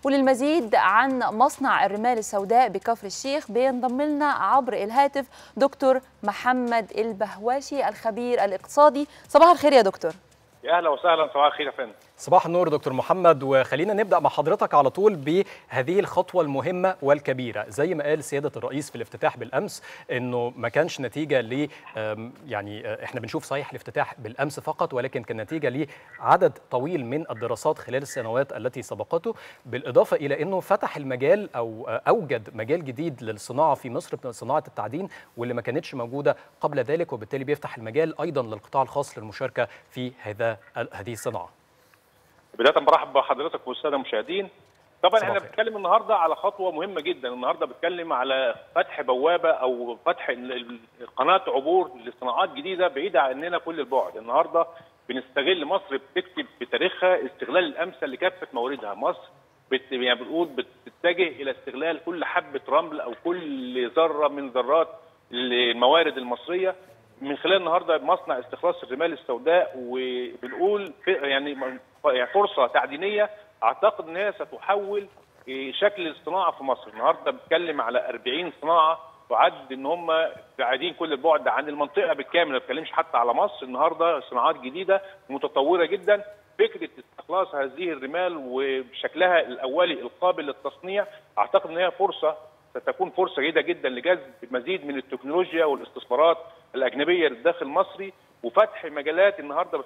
وللمزيد عن مصنع الرمال السوداء بكفر الشيخ بينضم لنا عبر الهاتف دكتور محمد البهواشي الخبير الاقتصادي صباح الخير يا دكتور يا اهلا وسهلا صباح الخير يا فندم صباح النور دكتور محمد وخلينا نبدا مع حضرتك على طول بهذه الخطوه المهمه والكبيره زي ما قال سياده الرئيس في الافتتاح بالامس انه ما كانش نتيجه ل يعني احنا بنشوف صحيح الافتتاح بالامس فقط ولكن كان نتيجه لعدد طويل من الدراسات خلال السنوات التي سبقته بالاضافه الى انه فتح المجال او اوجد مجال جديد للصناعه في مصر صناعه التعدين واللي ما كانتش موجوده قبل ذلك وبالتالي بيفتح المجال ايضا للقطاع الخاص للمشاركه في هذا هذه الصناعه بدايه برحب بحضرتك والساده المشاهدين طبعا احنا بنتكلم النهارده على خطوه مهمه جدا النهارده بنتكلم على فتح بوابه او فتح قناه عبور لصناعات جديده بعيده عننا كل البعد النهارده بنستغل مصر بتكتب بتاريخها استغلال الامثل لكافه مواردها مصر بت يعني بنقول بتتجه الى استغلال كل حبه رمل او كل ذره من ذرات الموارد المصريه من خلال النهارده مصنع استخلاص الرمال السوداء وبنقول يعني فرصه تعدينيه اعتقد ان هي ستحول شكل الصناعه في مصر، النهارده بنتكلم على 40 صناعه تعد ان هم بعيدين كل البعد عن المنطقه بالكامل ما بتكلمش حتى على مصر، النهارده صناعات جديده متطوره جدا، فكره استخلاص هذه الرمال وبشكلها الاولي القابل للتصنيع اعتقد ان هي فرصه ستكون فرصه جيده جدا لجذب مزيد من التكنولوجيا والاستثمارات الاجنبيه للداخل المصري وفتح مجالات النهارده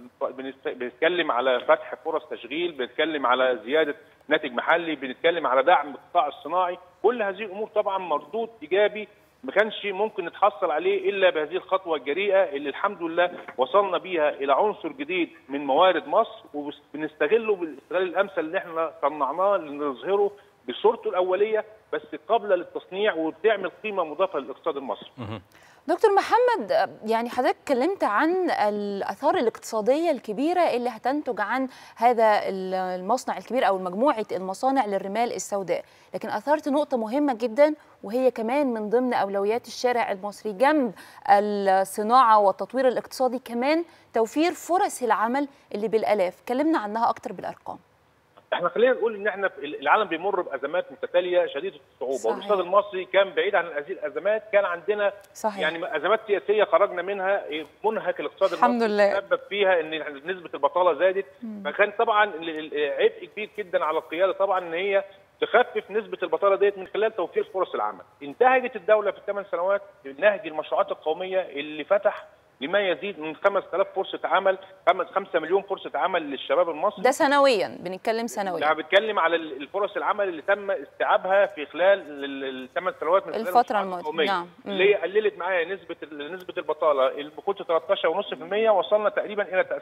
بنتكلم على فتح فرص تشغيل بنتكلم على زياده ناتج محلي بنتكلم على دعم القطاع الصناعي كل هذه الامور طبعا مردود ايجابي ما كانش ممكن نتحصل عليه الا بهذه الخطوه الجريئه اللي الحمد لله وصلنا بيها الى عنصر جديد من موارد مصر وبنستغله بالاستغلال الامثل اللي احنا صنعناه لنظهره بصورته الاوليه بس قابله للتصنيع وبتعمل قيمه مضافه للاقتصاد المصري. دكتور محمد يعني حضرتك اتكلمت عن الاثار الاقتصاديه الكبيره اللي هتنتج عن هذا المصنع الكبير او مجموعه المصانع للرمال السوداء، لكن اثرت نقطه مهمه جدا وهي كمان من ضمن اولويات الشارع المصري جنب الصناعه والتطوير الاقتصادي كمان توفير فرص العمل اللي بالالاف، كلمنا عنها اكتر بالارقام. احنا خلينا نقول ان احنا العالم بيمر بازمات متتاليه شديده الصعوبه والاقتصاد المصري كان بعيد عن هذه الازمات كان عندنا صحيح. يعني ازمات سياسيه خرجنا منها منهك الاقتصاد الحمد المصري لله سبب فيها ان نسبه البطاله زادت فكان طبعا عبء كبير جدا على القياده طبعا ان هي تخفف نسبه البطاله ديت من خلال توفير فرص العمل انتهجت الدوله في الثمان سنوات نهج المشروعات القوميه اللي فتح لما يزيد من 5000 فرصه عمل 5 مليون فرصه عمل للشباب المصري ده سنويا بنتكلم سنويا لا بنتكلم على الفرص العمل اللي تم استيعابها في خلال الثمان سنوات من خلال الفتره الماضيه نعم اللي هي قللت معايا نسبه نسبه البطاله اللي كنت 13.5% وصلنا تقريبا الى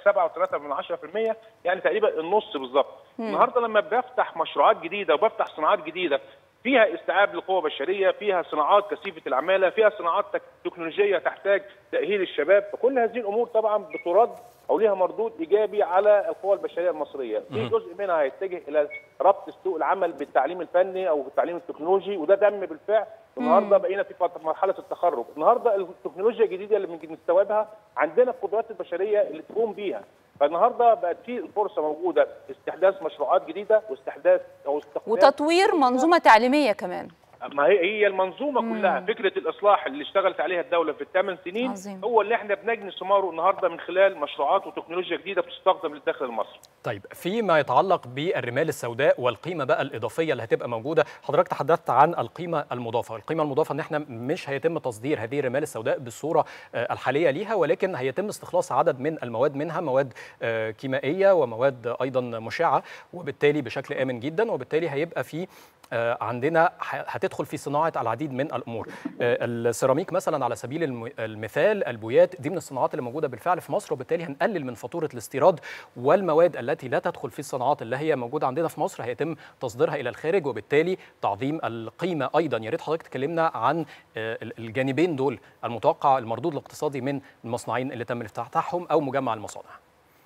7.3% يعني تقريبا النص بالظبط النهارده لما بفتح مشروعات جديده وبفتح صناعات جديده فيها استيعاب لقوة بشرية فيها صناعات كثيفة العمالة فيها صناعات تكنولوجية تحتاج تأهيل الشباب فكل هذه الأمور طبعا بترد أو لها مردود إيجابي على القوى البشرية المصرية في جزء منها هيتجه إلى ربط سوق العمل بالتعليم الفني أو بالتعليم التكنولوجي وده تم بالفعل النهارده بقينا في مرحله التخرج، النهارده التكنولوجيا الجديده اللي بنستوعبها عندنا القدرات البشريه اللي تقوم بيها، فالنهارده بقت في الفرصه موجوده استحداث مشروعات جديده واستحداث او وتطوير منظومه تعليميه كمان ما هي هي المنظومه مم. كلها فكره الاصلاح اللي اشتغلت عليها الدوله في الثمان سنين عظيم. هو اللي احنا بنجني ثماره النهارده من خلال مشروعات وتكنولوجيا جديده بتستخدم للداخل المصري. طيب فيما يتعلق بالرمال السوداء والقيمه بقى الاضافيه اللي هتبقى موجوده حضرتك تحدثت عن القيمه المضافه القيمه المضافه ان احنا مش هيتم تصدير هذه الرمال السوداء بالصوره الحاليه ليها ولكن هيتم استخلاص عدد من المواد منها مواد كيميائيه ومواد ايضا مشعه وبالتالي بشكل امن جدا وبالتالي هيبقى في عندنا هتدخل في صناعه العديد من الامور السيراميك مثلا على سبيل المثال البويات دي من الصناعات اللي موجوده بالفعل في مصر وبالتالي هنقلل من فاتوره الاستيراد والمواد التي لا تدخل في الصناعات اللي هي موجوده عندنا في مصر هيتم تصديرها الى الخارج وبالتالي تعظيم القيمه ايضا يا ريت حضرتك تكلمنا عن الجانبين دول المتوقع المردود الاقتصادي من المصنعين اللي تم افتتاحهم او مجمع المصانع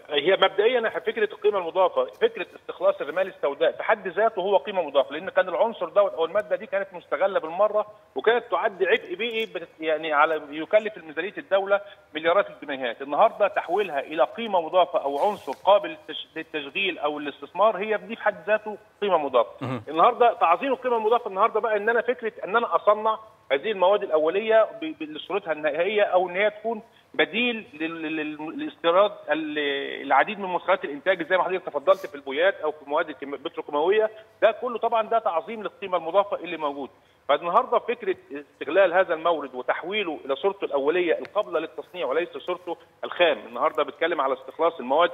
هي مبدئيا فكره القيمه المضافه فكره استخلاص الرمال السوداء في حد ذاته هو قيمه مضافه لان كان العنصر دوت او الماده دي كانت مستغله بالمره وكانت تعد عبء بيئي يعني على يكلف ميزانيه الدوله مليارات الجنيهات النهارده تحويلها الى قيمه مضافه او عنصر قابل للتشغيل او الاستثمار هي دي في حد ذاته قيمه مضافه النهارده تعظيم القيمه المضافه النهارده بقى ان انا فكره ان انا اصنع هذه المواد الاوليه بصورتها النهائيه او ان هي تكون بديل للاستيراد العديد من مدخلات الانتاج زي ما حضرتك تفضلت في البويات او في المواد البتروكيماويه ده كله طبعا ده تعظيم للقيمه المضافه اللي موجود فالنهارده فكره استغلال هذا المورد وتحويله الى صورته الاوليه القابله للتصنيع وليس صورته الخام النهارده بتكلم على استخلاص المواد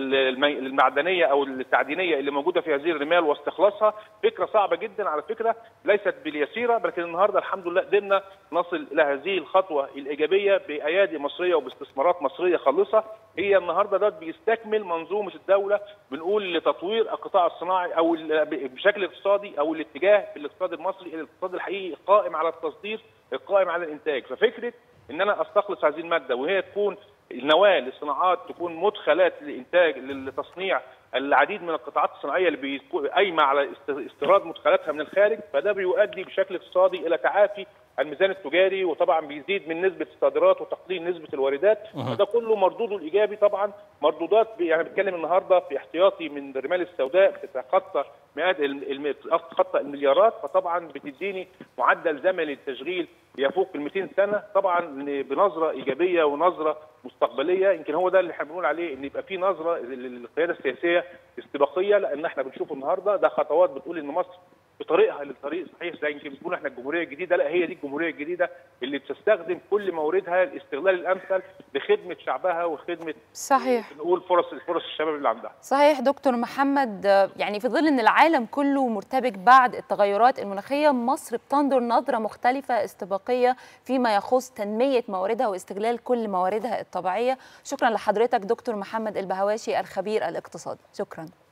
المعدنيه او التعدينيه اللي موجوده في هذه الرمال واستخلاصها فكره صعبه جدا على فكره ليست باليسيره لكن النهارده الحمد لله قدرنا نصل الى هذه الخطوه الايجابيه بايادي مصريه وباستثمارات مصريه خالصه هي النهارده ده بيستكمل منظومه الدوله بنقول لتطوير القطاع الصناعي او بشكل اقتصادي او الاتجاه في الاقتصاد المصري الى الاقتصاد الحقيقي القائم على التصدير القائم على الانتاج ففكره ان انا استخلص هذه الماده وهي تكون النواه للصناعات تكون مدخلات لانتاج لتصنيع العديد من القطاعات الصناعيه اللي قايمه على استيراد مدخلاتها من الخارج فده بيؤدي بشكل اقتصادي الى تعافي الميزان التجاري وطبعا بيزيد من نسبه الصادرات وتقليل نسبه الواردات وده كله مردوده الايجابي طبعا مردودات يعني بتكلم النهارده في احتياطي من الرمال السوداء بتتخطى مئات تتخطى المليارات فطبعا بتديني معدل زمني للتشغيل يفوق ال 200 سنه طبعا بنظره ايجابيه ونظره مستقبليه يمكن هو ده اللي احنا بنقول عليه ان يبقى في نظره للقياده السياسيه استباقيه لان احنا بنشوف النهارده ده خطوات بتقول ان مصر بطريقها للطريق الصحيح زي يمكن بنقول احنا الجمهوريه الجديده لا هي دي الجمهوريه الجديده اللي بتستخدم كل موردها الاستغلال الامثل لخدمه شعبها وخدمه صحيح نقول فرص فرص الشباب اللي عندها صحيح دكتور محمد يعني في ظل ان العالم كله مرتبك بعد التغيرات المناخيه مصر بتنظر نظره مختلفه استباقيه فيما يخص تنميه مواردها واستغلال كل مواردها الطبيعيه شكرا لحضرتك دكتور محمد البهواشي الخبير الاقتصادي شكرا